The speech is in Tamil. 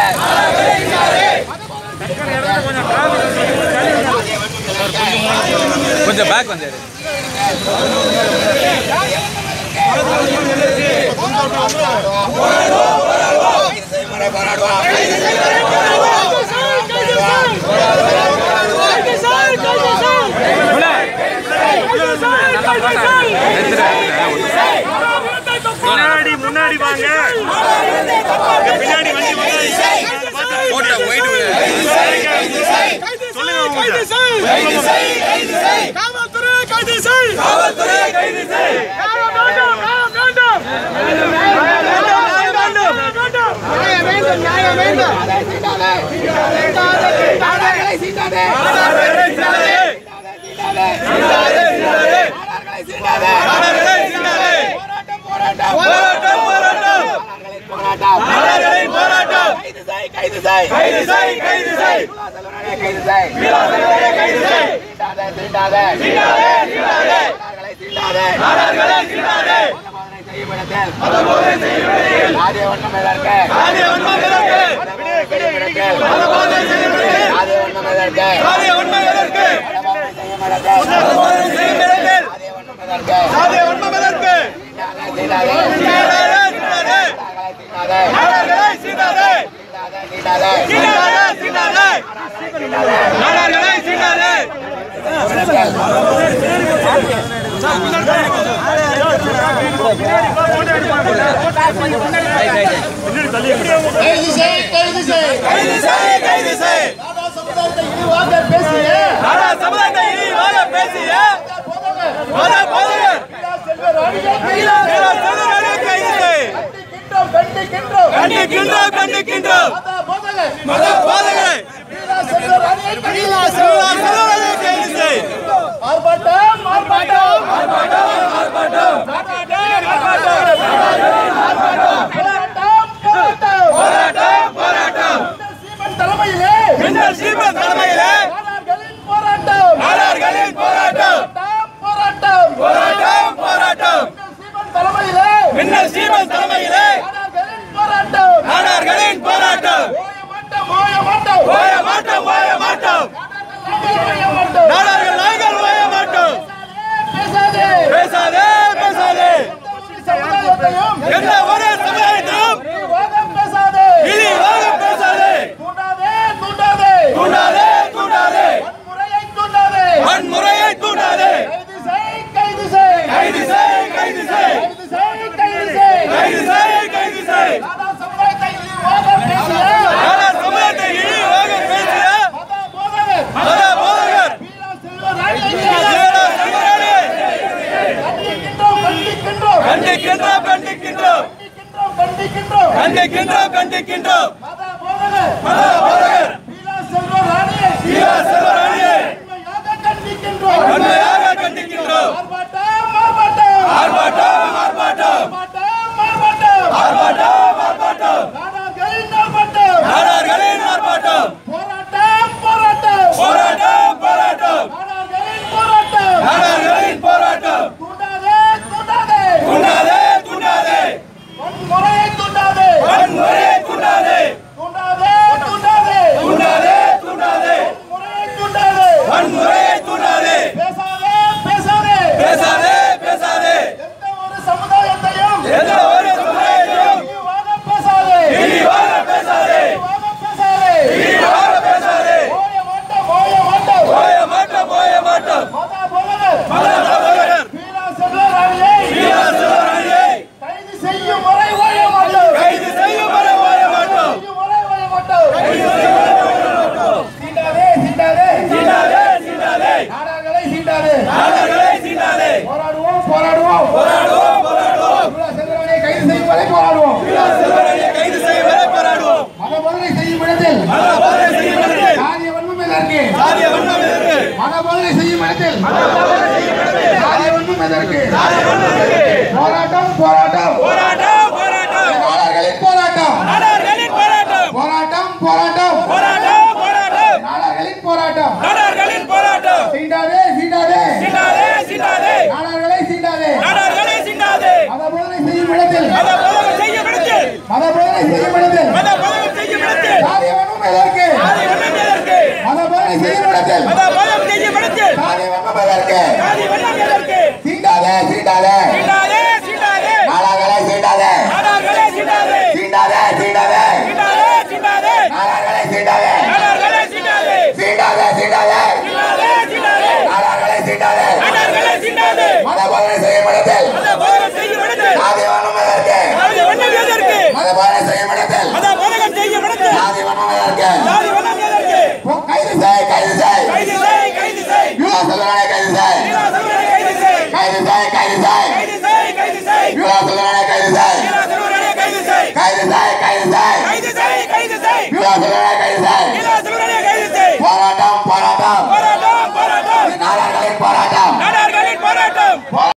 கொஞ்சம் பேக் வந்து முன்னாடி முன்னாடி வாங்க இங்க பின்னாடி வண்டி வந்து போட்டோ ஒயிட் சொல்லுங்க உங்கள்ட்ட. கைது செய் கைது செய் கைது செய் கைது செய் நாடா சமுதாயத்தை இழிவாக பேசிய நாடா சமுதாயத்தை இழிவாக பேசிய போதக போதக செல்வர் அடிகள் செல்வர் அடிகள் கைது செய் கண்டிக்கின்றோம் கண்டிக்கின்றோம் கண்டிக்கின்றோம் மத போதக மத போதக செல்வர் அடிகள் கைது செய் ஆர்ப்பாட்டம் ஆர்ப்பாட்டம் ஆர்ப்பாட்டம் ஆர்ப்பாட்டம் ஆர்ப்பாட்டம் போராட்டம் போராட்டம் போராட்டம் சீமன் தலைமையிலே மின்னல் சீமன் தலைமையிலே நாடார்களின் போராட்டம் நாடார்களின் போராட்டம் போராட்டம் போராட்டம் போராட்டம் சீமன் தலைமையிலே மின்னல் சீமன் தலைமையிலே நாடார்களின் போராட்டம் நாடார்களின் போராட்டம் ஓய மாட்டோம் ஓய மாட்டோம் ஓய மாட்டோம் ஓய மாட்டோம் நாடார்கள் நாங்கள் ஓய மாட்டோம் பேசாதே பேசாதே பேசாதே எந்த ஒரு சமுதாயத்தையும் பேசாதே இழிவாக பேசாதே தூண்டாதே தூண்டாதே தூண்டாதே தூண்டாதே வன்முறையை தூண்டாதே கைது செய் கைது செய் கைது செய் கைது செய் கைது செய் கைது செய் நாடா சமுதாயத்தை இழிவாக பேசிய நாடா சமுதாயத்தை இழிவாக பேசிய மத போதகர் வீரா செல்வராணி வீரா செல்வராணி கண்டிக்கின்றோம் கண்டிக்கின்றோம் கண்டிக்கின்றோம் கண்டிக்கின்றோம் கண்டிக்கின்றோம் கண்டிக்கின்றோம் மத போதகர் மத போதகர் வீரா செல்வராணியை வீரா செல்வராணியை கண்டிக்கின்றோம் உண்மையாக கண்டிக்கின்றோம் ஆர்ப்பாட்டம் ஆர்ப்பாட்டம் ஆர்ப்பாட்டம் ஆர்ப்பாட்டம் ஆர்ப்பாட்டம் ஆர்ப்பாட்டம் நாடார்களின் ஆர்ப்பாட்டம் நாடார்களின் ஆர்ப்பாட்டம் போராட்டம் போராட்டம் போராட்டம் போராட்டம் நாடார்களின் போராட்டம் நாடார்களின் போராட்டம் தூண்டாதே தூண்டாதே தூண்டாதே தூண்டாதே வன்முறையை தூண்டாதே வன்முறையை தூண்டாதே தூண்டாதே தூண்டாதே தூண்டாதே தூண்டாதே வன்முறையை தூண்டாதே வன்முறையை தூண்டாதே பேசாதே பேசாதே பேசாதே பேசாதே எந்த ஒரு சமுதாயத்தையும் எந்த ஒரு சமுதாயத்தையும் இழிவாக பேசாதே இழிவாக பேசாதே இழிவாக பேசாதே இழிவாக பேசாதே ஓய மாட்டோம் ஓய மாட்டோம் ஓய மாட்டோம் ஓய மாட்டோம் மத போதகர் மத போதகர் வீரா செல்வராணியை வீரா செல்வராணியை கைது செய்யும் வரை ஓய மாட்டோம் கைது செய்யும் வரை ஓய மாட்டோம் செய்யும் வரை ஓய மாட்டோம் கைது செய்யும் வரை ஓய மாட்டோம் சீண்டாதே சீண்டாதே சீண்டாதே சீண்டாதே நாடார்களை சீண்டாதே நாடார்களை சீண்டாதே போராடுவோம் போராடுவோம் போராடுவோம் போராடுவோம் வீரா செல்வராணியை கைது செய்யும் வரை போராடுவோம் வீரா செல்வராணியை கைது செய்யும் வரை போராடுவோம் மத போதனை செய்யும் இடத்தில் மத போதனை செய்யும் இடத்தில் சாதிய வன்மம் எதற்கு சாதிய வன்மம் எதற்கு மத போதனை செய்யும் இடத்தில் மத போதனை செய்யும் இடத்தில் சாதிய வன்மம் எதற்கு சாதிய வன்மம் எதற்கு போராட்டம் போராட்டம் போராட்டம் போராட்டம் நாடார்களின் போராட்டம் நாடார்களின் போராட்டம் போராட்டம் போராட்டம் போராட்டம் போராட்டம் நாடார்களின் போராட்டம் நாடார்களின் போராட்டம் சீண்டாதே சீண்டாதே சீண்டாதே சீண்டாதே நாடார்களை சீண்டாதே நாடார்களை சீண்டாதே மத போதனை செய்யும் இடத்தில் மத போதனை செய்யும் இடத்தில் மத போதனை செய்யும் இடத்தில் மத போதனை செய்யும் இடத்தில் சீண்டாதே சீண்டாதே சீண்டாதே நாடார்களை சீண்டாதே நாடார்களே சீண்டாதே சீண்டாதே சீண்டாதே சீண்டாதே சீண்டாதே நாடார்களை சீண்டாதே நாடார்களே சீண்டாதே சீண்டாதே சீண்டாதே சீண்டாதே சீண்டாதே நாடார்களை சீண்டாதே நாடார்களே சீண்டாதே மதபோதனை செய்யும் இடத்தில் மத போதகம் செய்யும் இடத்தில் சாதி வன்மதற்கு சாதி வண்ணம் எதற்கு மதபோதனை செய்யும் இடத்தில் மத போதகம் செய்யும் இடத்தில் சாதி வன்மதற்கு சாதி வண்ணம் எதற்கு கைது செய் கைது செய் கைது செய் கைது செய் யுவா செல்வனை கைது செய் வீரா செல்வரை கைது செய் கைது செய் கைது செய் கைது செய் கைது செய் யுவா செல்வனை கைது செய் வீரா செல்வரை கைது செய் கைது செய் கைது செய் கைது செய் கைது செய் யுவா செல்வனை கைது செய் வீரா செல்வரை கைது செய் போராட்டம் போராட்டம் போராட்டம் போராட்டம் நாடார்களின் போராட்டம் நாடார்களின் போராட்டம்